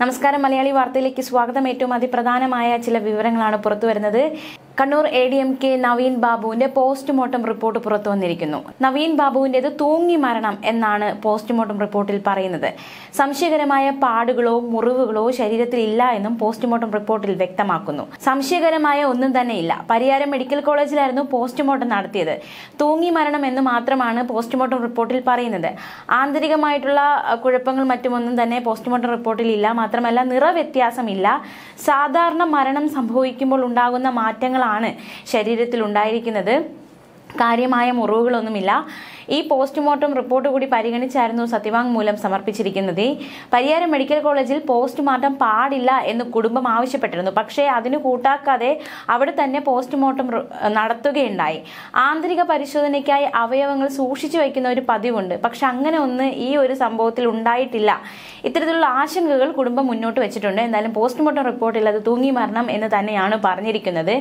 നമസ്കാരം മലയാളി വാർത്തയിലേക്ക് സ്വാഗതം ഏറ്റവും അതിപ്രധാനമായ ചില വിവരങ്ങളാണ് പുറത്തു വരുന്നത് കണ്ണൂർ എ ഡി എം കെ നവീൻ ബാബുവിന്റെ പോസ്റ്റ്മോർട്ടം റിപ്പോർട്ട് പുറത്തു വന്നിരിക്കുന്നു നവീൻ ബാബുവിന്റേത് തൂങ്ങി മരണം എന്നാണ് പോസ്റ്റ്മോർട്ടം റിപ്പോർട്ടിൽ പറയുന്നത് സംശയകരമായ പാടുകളോ മുറിവുകളോ ശരീരത്തിൽ ഇല്ല എന്നും പോസ്റ്റ്മോർട്ടം റിപ്പോർട്ടിൽ വ്യക്തമാക്കുന്നു സംശയകരമായ ഒന്നും തന്നെ ഇല്ല പരിയാരം മെഡിക്കൽ കോളേജിലായിരുന്നു പോസ്റ്റ്മോർട്ടം നടത്തിയത് തൂങ്ങി മരണം എന്ന് മാത്രമാണ് പോസ്റ്റ്മോർട്ടം റിപ്പോർട്ടിൽ പറയുന്നത് ആന്തരികമായിട്ടുള്ള അഹ്, കുഴപ്പങ്ങൾ മറ്റുമൊന്നും തന്നെ പോസ്റ്റ്മോർട്ടം റിപ്പോർട്ടിൽ ഇല്ല മാത്രമല്ല നിറവ്യത്യാസമില്ല സാധാരണ മരണം സംഭവിക്കുമ്പോൾ ഉണ്ടാകുന്ന മാറ്റങ്ങളാണ് ശരീരത്തിൽ ഉണ്ടായിരിക്കുന്നത് കാര്യമായ മുറിവുകളൊന്നുമില്ല ഈ പോസ്റ്റ്മോർട്ടം റിപ്പോർട്ട് കൂടി പരിഗണിച്ചായിരുന്നു സത്യവാങ്മൂലം സമർപ്പിച്ചിരിക്കുന്നത് പരിയാരം മെഡിക്കൽ കോളേജിൽ പോസ്റ്റ്മോർട്ടം പാടില്ല എന്ന് കുടുംബം ആവശ്യപ്പെട്ടിരുന്നു പക്ഷേ അതിന് കൂട്ടാക്കാതെ അവിടെ തന്നെ പോസ്റ്റ്മോർട്ടം റി- നടത്തുകയുണ്ടായി ആന്തരിക പരിശോധനയ്ക്കായി അവയവങ്ങൾ സൂക്ഷിച്ചു വയ്ക്കുന്ന ഒരു പതിവുണ്ട് പക്ഷെ അങ്ങനെ ഒന്ന് ഈ ഒരു സംഭവത്തിൽ ഉണ്ടായിട്ടില്ല ഇത്തരത്തിലുള്ള ആശങ്കകൾ കുടുംബം മുന്നോട്ട് വെച്ചിട്ടുണ്ട് എന്തായാലും പോസ്റ്റ്മോർട്ടം റിപ്പോർട്ടിൽ അത് തൂങ്ങി മരണം എന്ന് തന്നെയാണ് പറഞ്ഞിരിക്കുന്നത്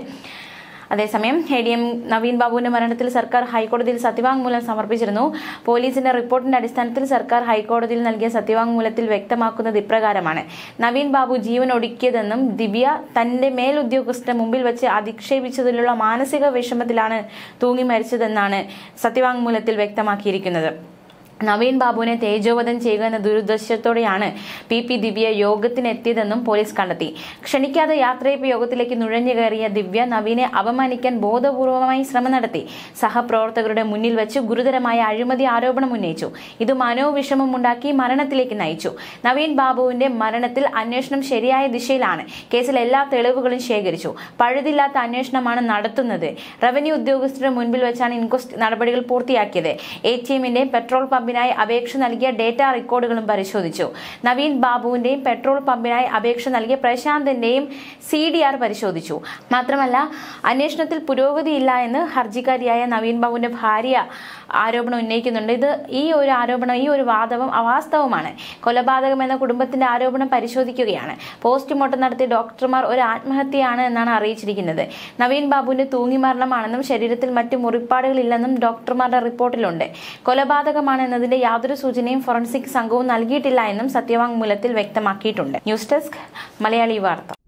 അതേസമയം എ ഡി എം നവീൻ ബാബുവിന്റെ മരണത്തിൽ സർക്കാർ ഹൈക്കോടതിയിൽ സത്യവാങ്മൂലം സമർപ്പിച്ചിരുന്നു പോലീസിന്റെ റിപ്പോർട്ടിന്റെ അടിസ്ഥാനത്തിൽ സർക്കാർ ഹൈക്കോടതിയിൽ നൽകിയ സത്യവാങ്മൂലത്തിൽ വ്യക്തമാക്കുന്നത് ഇപ്രകാരമാണ് നവീൻ ബാബു ജീവൻ ഒടുക്കിയതെന്നും ദിവ്യ തന്റെ മേലുദ്യോഗസ്ഥരുടെ മുമ്പിൽ വെച്ച് അധിക്ഷേപിച്ചതിലുള്ള മാനസിക വിഷമത്തിലാണ് തൂങ്ങി മരിച്ചതെന്നാണ് സത്യവാങ്മൂലത്തിൽ വ്യക്തമാക്കിയിരിക്കുന്നത് നവീൻ ബാബുവിനെ തേജോവധം ചെയ്യുക എന്ന ദുരുദ്ദേശത്തോടെയാണ് പി പി ദിവ്യ യോഗത്തിനെത്തിയതെന്നും പോലീസ് കണ്ടെത്തി ക്ഷണിക്കാതെ യാത്രയപ്പ് യോഗത്തിലേക്ക് നുഴഞ്ഞു കയറിയ ദിവ്യ നവീനെ അപമാനിക്കാൻ ബോധപൂർവമായി ശ്രമം നടത്തി സഹപ്രവർത്തകരുടെ മുന്നിൽ വെച്ച് ഗുരുതരമായ അഴിമതി ആരോപണം ഉന്നയിച്ചു ഇത് മനോവിഷമമുണ്ടാക്കി മരണത്തിലേക്ക് നയിച്ചു നവീൻ ബാബുവിന്റെ മരണത്തിൽ അന്വേഷണം ശരിയായ ദിശയിലാണ് കേസിൽ എല്ലാ തെളിവുകളും ശേഖരിച്ചു പഴുതില്ലാത്ത അന്വേഷണമാണ് നടത്തുന്നത് റവന്യൂ ഉദ്യോഗസ്ഥരുടെ മുൻപിൽ വെച്ചാണ് ഇൻക്വസ്റ്റ് നടപടികൾ പൂർത്തിയാക്കിയത് എ ടി എമ്മിന്റെയും പെട്രോൾ പമ്പിനായി അപേക്ഷ നൽകിയ ഡേറ്റ റെക്കോർഡുകളും പരിശോധിച്ചു നവീൻ ബാബുവിന്റെയും പെട്രോൾ പമ്പിനായി അപേക്ഷ നൽകിയ പ്രശാന്തിന്റെയും സി ഡി ആർ പരിശോധിച്ചു മാത്രമല്ല അന്വേഷണത്തിൽ പുരോഗതിയില്ല എന്ന് ഹർജിക്കാരിയായ നവീൻ ബാബുവിന്റെ ഭാര്യ ആരോപണം ഉന്നയിക്കുന്നുണ്ട് ഇത് ഈ ഒരു ആരോപണം ഈ ഒരു വാദവും അവാസ്തവമാണ് കൊലപാതകം എന്ന കുടുംബത്തിന്റെ ആരോപണം പരിശോധിക്കുകയാണ് പോസ്റ്റ്മോർട്ടം നടത്തിയ ഡോക്ടർമാർ ഒരു ആത്മഹത്യയാണ് എന്നാണ് അറിയിച്ചിരിക്കുന്നത് നവീൻ ബാബുവിന്റെ തൂങ്ങിമരണമാണെന്നും ശരീരത്തിൽ മറ്റ് മുറിപ്പാടുകളില്ലെന്നും ഡോക്ടർമാരുടെ റിപ്പോർട്ടിലുണ്ട് കൊലപാതകമാണ് എന്നതിന്റെ യാതൊരു സൂചനയും ഫോറൻസിക് സംഘവും നൽകിയിട്ടില്ല എന്നും സത്യവാങ്മൂലത്തിൽ വ്യക്തമാക്കിയിട്ടുണ്ട് ന്യൂസ് ഡെസ്ക് മലയാളി വാർത്ത